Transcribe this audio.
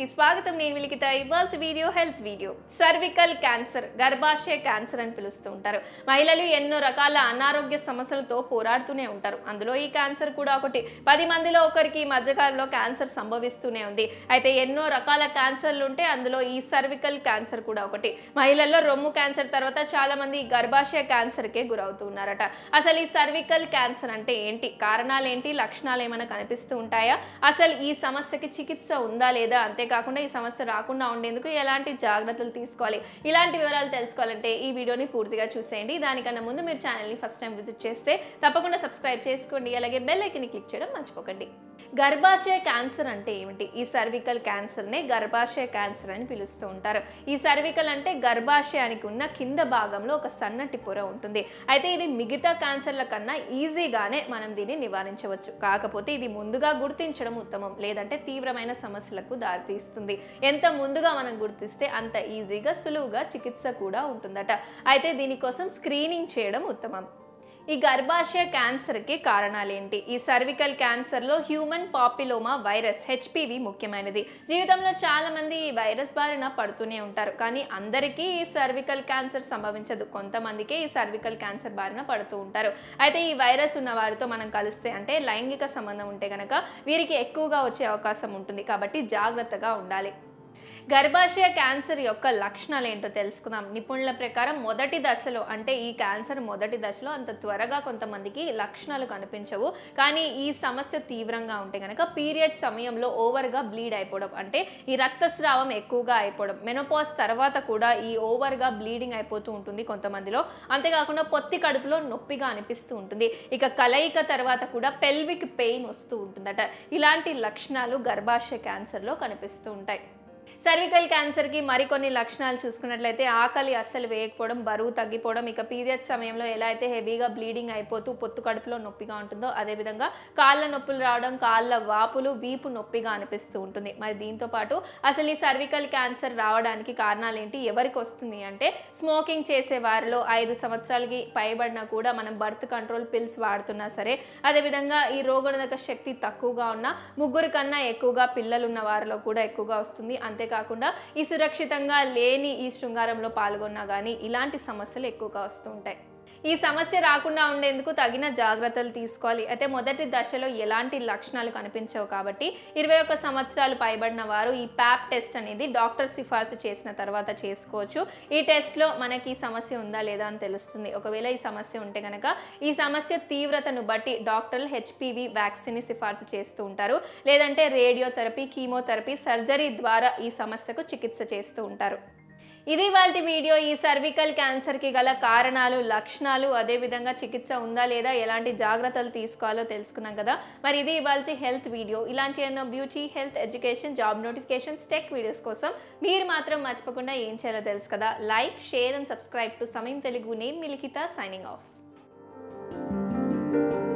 స్వాగతం నేను విలికిత ఇవాల్సి video health video cervical cancer గర్భాశయ క్యాన్సర్ అని పిలుస్తూ ఉంటారు మహిళలు ఎన్నో రకాల అనారోగ్య సమస్యలతో పోరాడుతూనే ఉంటారు అందులో ఈ క్యాన్సర్ కూడా ఒకటి పది మందిలో ఒకరికి ఈ మధ్యకాలంలో క్యాన్సర్ సంభవిస్తూనే ఉంది అయితే ఎన్నో రకాల క్యాన్సర్లు ఉంటే అందులో ఈ సర్వికల్ క్యాన్సర్ కూడా ఒకటి మహిళల్లో రొమ్ము క్యాన్సర్ తర్వాత చాలా మంది ఈ గర్భాశయ క్యాన్సర్కే గురవుతున్నారట అసలు ఈ సర్వికల్ క్యాన్సర్ అంటే ఏంటి కారణాలు ఏంటి లక్షణాలు ఏమైనా కనిపిస్తూ ఉంటాయా అసలు ఈ సమస్యకి చికిత్స ఉందా లేదా అంతేకాకుండా ఈ సమస్య రాకుండా ఉండేందుకు ఎలాంటి జాగ్రత్తలు తీసుకోవాలి ఇలాంటి వివరాలు తెలుసుకోవాలంటే ఈ వీడియోని పూర్తిగా చూసేయండి దానికన్నా ముందు మీరు ఛానల్ని ఫస్ట్ టైం విజిట్ చేస్తే తప్పకుండా సబ్స్క్రైబ్ చేసుకోండి అలాగే బెల్ ఐకన్ని క్లిక్ చేయడం మర్చిపోకండి గర్భాశయ క్యాన్సర్ అంటే ఏమిటి ఈ సర్వికల్ క్యాన్సర్నే గర్భాశయ క్యాన్సర్ అని పిలుస్తూ ఉంటారు ఈ సర్వికల్ అంటే గర్భాశయానికి ఉన్న కింద భాగంలో ఒక సన్నటి పొర ఉంటుంది అయితే ఇది మిగతా క్యాన్సర్ల కన్నా ఈజీగానే మనం దీన్ని నివారించవచ్చు కాకపోతే ఇది ముందుగా గుర్తించడం ఉత్తమం లేదంటే తీవ్రమైన సమస్యలకు దారితీస్తుంది ఎంత ముందుగా మనం గుర్తిస్తే అంత ఈజీగా సులువుగా చికిత్స కూడా ఉంటుందట అయితే దీనికోసం స్క్రీనింగ్ చేయడం ఉత్తమం ఈ గర్భాశయ క్యాన్సర్కి కారణాలేంటి ఈ సర్వికల్ క్యాన్సర్లో హ్యూమన్ పాపిలోమా వైరస్ హెచ్పివి ముఖ్యమైనది జీవితంలో చాలా మంది ఈ వైరస్ బారిన పడుతూనే ఉంటారు కానీ అందరికీ ఈ సర్వికల్ క్యాన్సర్ సంభవించదు కొంతమందికే ఈ సర్వికల్ క్యాన్సర్ బారిన పడుతూ ఉంటారు అయితే ఈ వైరస్ ఉన్న వారితో మనం కలిస్తే అంటే లైంగిక సంబంధం ఉంటే కనుక వీరికి ఎక్కువగా వచ్చే అవకాశం ఉంటుంది కాబట్టి జాగ్రత్తగా ఉండాలి గర్భాశయ క్యాన్సర్ యొక్క లక్షణాలు ఏంటో తెలుసుకుందాం నిపుణుల ప్రకారం మొదటి దశలో అంటే ఈ క్యాన్సర్ మొదటి దశలో అంత త్వరగా కొంతమందికి లక్షణాలు కనిపించవు కానీ ఈ సమస్య తీవ్రంగా ఉంటే కనుక పీరియడ్ సమయంలో ఓవర్గా బ్లీడ్ అయిపోవడం అంటే ఈ రక్తస్రావం ఎక్కువగా అయిపోవడం మెనోపాజ్ తర్వాత కూడా ఈ ఓవర్గా బ్లీడింగ్ అయిపోతూ ఉంటుంది కొంతమందిలో అంతేకాకుండా పొత్తి కడుపులో నొప్పిగా అనిపిస్తూ ఉంటుంది ఇక కలయిక తర్వాత కూడా పెల్విక్ పెయిన్ వస్తూ ఉంటుందట ఇలాంటి లక్షణాలు గర్భాశయ క్యాన్సర్లో కనిపిస్తూ ఉంటాయి సర్వికల్ క్యాన్సర్కి మరికొన్ని లక్షణాలు చూసుకున్నట్లయితే ఆకలి అస్సలు వేయకపోవడం బరువు తగ్గిపోవడం ఇక పీరియడ్ సమయంలో ఎలా అయితే హెవీగా బ్లీడింగ్ అయిపోతూ పొత్తు కడుపులో నొప్పిగా ఉంటుందో అదేవిధంగా కాళ్ళ నొప్పులు రావడం కాళ్ళ వాపులు వీపు నొప్పిగా అనిపిస్తూ ఉంటుంది మరి దీంతో పాటు అసలు ఈ సర్వికల్ క్యాన్సర్ రావడానికి కారణాలు ఏంటి ఎవరికి వస్తుంది అంటే స్మోకింగ్ చేసే వారిలో ఐదు సంవత్సరాలకి పైబడినా కూడా మనం బర్త్ కంట్రోల్ పిల్స్ వాడుతున్నా సరే అదేవిధంగా ఈ రోగనిరోధక శక్తి తక్కువగా ఉన్న ముగ్గురు కన్నా ఎక్కువగా పిల్లలు ఉన్న వారిలో కూడా ఎక్కువగా వస్తుంది అంతేకాకుండా ఈ సురక్షితంగా లేని ఈ శృంగారంలో పాల్గొన్నా కానీ ఇలాంటి సమస్యలు ఎక్కువగా వస్తూ ఉంటాయి ఈ సమస్య రాకుండా ఉండేందుకు తగిన జాగ్రత్తలు తీసుకోవాలి అయితే మొదటి దశలో ఎలాంటి లక్షణాలు కనిపించవు కాబట్టి ఇరవై ఒక్క సంవత్సరాలు పైబడిన వారు ఈ ప్యాప్ టెస్ట్ అనేది డాక్టర్ సిఫార్సు చేసిన తర్వాత చేసుకోవచ్చు ఈ టెస్ట్లో మనకి ఈ సమస్య ఉందా లేదా అని తెలుస్తుంది ఒకవేళ ఈ సమస్య ఉంటే కనుక ఈ సమస్య తీవ్రతను బట్టి డాక్టర్లు హెచ్పివి వ్యాక్సిన్ని సిఫార్సు చేస్తూ ఉంటారు లేదంటే రేడియోథెరపీ కీమోథెరపీ సర్జరీ ద్వారా ఈ సమస్యకు చికిత్స చేస్తూ ఉంటారు ఇది వాళ్ళ వీడియో ఈ సర్వికల్ క్యాన్సర్కి గల కారణాలు లక్షణాలు అదేవిధంగా చికిత్స ఉందా లేదా ఎలాంటి జాగ్రత్తలు తీసుకోవాలో తెలుసుకున్నాం కదా మరి ఇది ఇవాళ హెల్త్ వీడియో ఇలాంటి ఎన్నో beauty health education job notifications tech videos కోసం మీరు మాత్రం మర్చిపోకుండా ఏం చేయాలో తెలుసు కదా like share and subscribe to Samayam Telugu నేను మిలికిత సైనింగ్ ఆఫ్